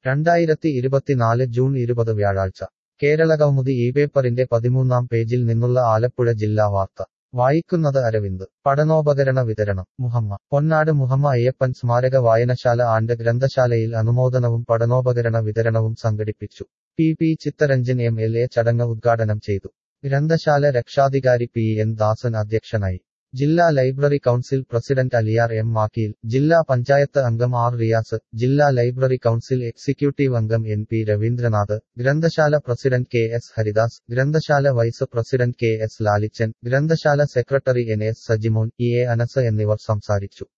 രണ്ടായിരത്തി ഇരുപത്തിനാല് ജൂൺ ഇരുപത് വ്യാഴാഴ്ച കേരളകൗമുദി ഈ പേപ്പറിന്റെ പതിമൂന്നാം പേജിൽ നിന്നുള്ള ആലപ്പുഴ ജില്ലാ വാർത്ത വായിക്കുന്നത് അരവിന്ദ് പഠനോപകരണ വിതരണം മുഹമ്മ പൊന്നാട് മുഹമ്മ അയ്യപ്പൻ സ്മാരക വായനശാല ആൻഡ് ഗ്രന്ഥശാലയിൽ അനുമോദനവും പഠനോപകരണ വിതരണവും സംഘടിപ്പിച്ചു P P Chittaranjan M L A ചടങ്ങ് ഉദ്ഘാടനം ചെയ്തു ഗ്രന്ഥശാല രക്ഷാധികാരി പി എൻ ദാസൻ അധ്യക്ഷനായി ജില്ലാ library council president Aliyar M Makkil ജില്ലാ പഞ്ചായത്ത് അംഗം ആർ റിയാസ് ജില്ലാ ലൈബ്രറി കൗൺസിൽ എക്സിക്യൂട്ടീവ് അംഗം എൻ പി രവീന്ദ്രനാഥ് ഗ്രന്ഥശാല പ്രസിഡന്റ് കെ എസ് ഹരിദാസ് ഗ്രന്ഥശാല vice president K S Lalichan ഗ്രന്ഥശാല secretary N S Sajimon E A Anas എന്നിവർ സംസാരിച്ചു